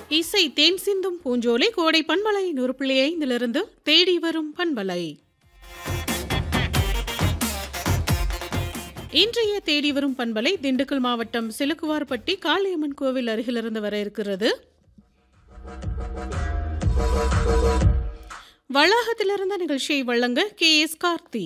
இசை தேன் சிந்தும் பூஞ்சோலை கோடை பண்பலை நூறு புள்ளி ஐந்திலிருந்து தேடி வரும் பண்பலை இன்றைய தேடி வரும் பண்பலை திண்டுக்கல் மாவட்டம் சிலுக்குவார்பட்டி காளியம்மன் கோவில் அருகிலிருந்து வர இருக்கிறது வளாகத்திலிருந்த நிகழ்ச்சியை வழங்க கே எஸ் கார்த்தி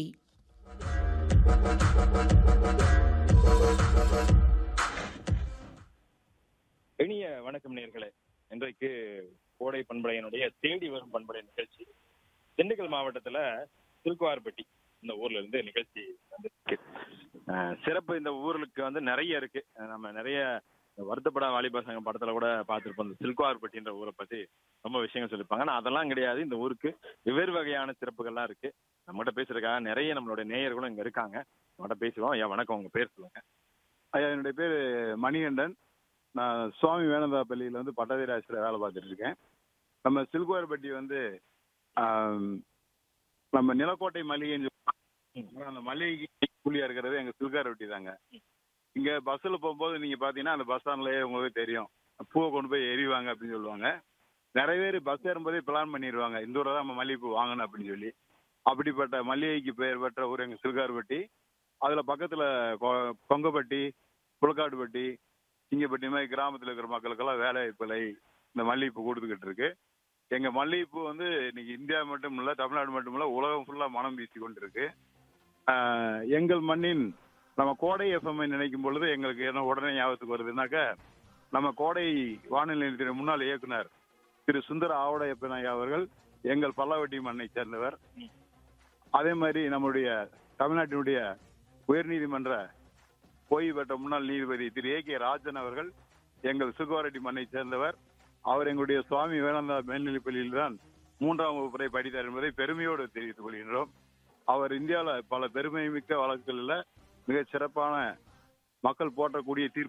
இனிய வணக்கம் நேர்களே இன்றைக்கு கோடை பண்பலையினுடைய தேடி வரும் பண்பலை நிகழ்ச்சி திண்டுக்கல் மாவட்டத்துல திருக்குவார்பட்டி இந்த ஊர்ல இருந்து நிகழ்ச்சி வந்திருக்கு அஹ் சிறப்பு இந்த ஊருக்கு வந்து நிறைய இருக்கு அஹ் நம்ம நிறைய வருத்தப்பட வாலிபா சங்கம் படத்துல கூட பார்த்திருப்போம் இந்த சில்குவார்பட்டின்ற ஊரை பத்தி ரொம்ப விஷயங்கள் சொல்லியிருப்பாங்க ஆனா அதெல்லாம் கிடையாது இந்த ஊருக்கு வெவ்வேறு வகையான சிறப்புகள்லாம் இருக்கு நம்மகிட்ட பேசுறதுக்காக நிறைய நம்மளுடைய நேயர்களும் இங்க இருக்காங்க நம்மகிட்ட பேசுவோம் ஐயா வணக்கம் உங்க பேர் சொல்லுங்க ஐயா என்னுடைய பேர் மணிகண்டன் நான் சுவாமி வேணந்தா பள்ளியில் வந்து பட்டதாரி ஆசிரியர் வேலை பார்த்துட்டு இருக்கேன் நம்ம சில்குவார்பட்டி வந்து ஆம், நம்ம நிலக்கோட்டை மளிகைன்னு சொல்லுவாங்க. அந்த மளிகைக்கு கூலியா இருக்கிறது எங்க சில்கார்பட்டி தாங்க இங்க பஸ்ஸில் போகும்போது நீங்க பாத்தீங்கன்னா அந்த பஸ் ஸ்டாண்ட்லயே உங்களுக்கு தெரியும் பூவை கொண்டு போய் எறிவாங்க அப்படின்னு சொல்லுவாங்க நிறைய பேர் பஸ் ஏறும்போதே பிளான் பண்ணிடுவாங்க இந்த ஊரை தான் நம்ம மல்லிகைப்பூ வாங்கணும் அப்படின்னு சொல்லி அப்படிப்பட்ட மல்லிகைக்கு பெயர் பெற்ற ஊர் எங்க சில்கார்பட்டி அதுல பக்கத்துல கொ- கொங்கப்பட்டி புலக்காடுப்பட்டி சிங்கப்பட்டி மாதிரி கிராமத்துல இருக்கிற மக்களுக்கெல்லாம் வேலை வாய்ப்புகளை இந்த மல்லிகைப்பூ கொடுத்துக்கிட்டு இருக்கு எங்க மல்லிகைப்பூ வந்து இன்னைக்கு இந்தியா மட்டும் இல்ல தமிழ்நாடு மட்டும் இல்ல உலகம் ஃபுல்லா மனம் வீசி கொண்டிருக்கு ஆஹ் எங்கள் மண்ணின் நம்ம கோடை எஃப்எம் நினைக்கும் பொழுது எங்களுக்கு என்ன உடனே ஞாபகத்துக்கு வருதுனாக்க நம்ம கோடை வானிலை நிலையத்தின் முன்னாள் இயக்குனர் திரு சுந்தர ஆவடையப்பன் ஐயா அவர்கள் எங்கள் பல்லாவட்டி மண்ணை சேர்ந்தவர் அதே மாதிரி நம்முடைய தமிழ்நாட்டினுடைய உயர்நீதிமன்ற ஓய்வு பெற்ற முன்னாள் நீதிபதி திரு ஏ கே ராஜன் அவர்கள் எங்கள் சுகவாரெட்டி மண்ணை சேர்ந்தவர் அவர் எங்களுடைய சுவாமி வேளாந்தா மேல்நிலைப் பள்ளியில் தான் மூன்றாம் வகுப்பு வரை படித்தார் என்பதை பெருமையோடு தெரிவித்துக் கொள்கின்றோம் அவர் இந்தியாவில் பல பெருமை மிக்க வழக்குகளில் மிக சிறப்பான மக்கள் போற்றக்கூடிய தீர்ப்பு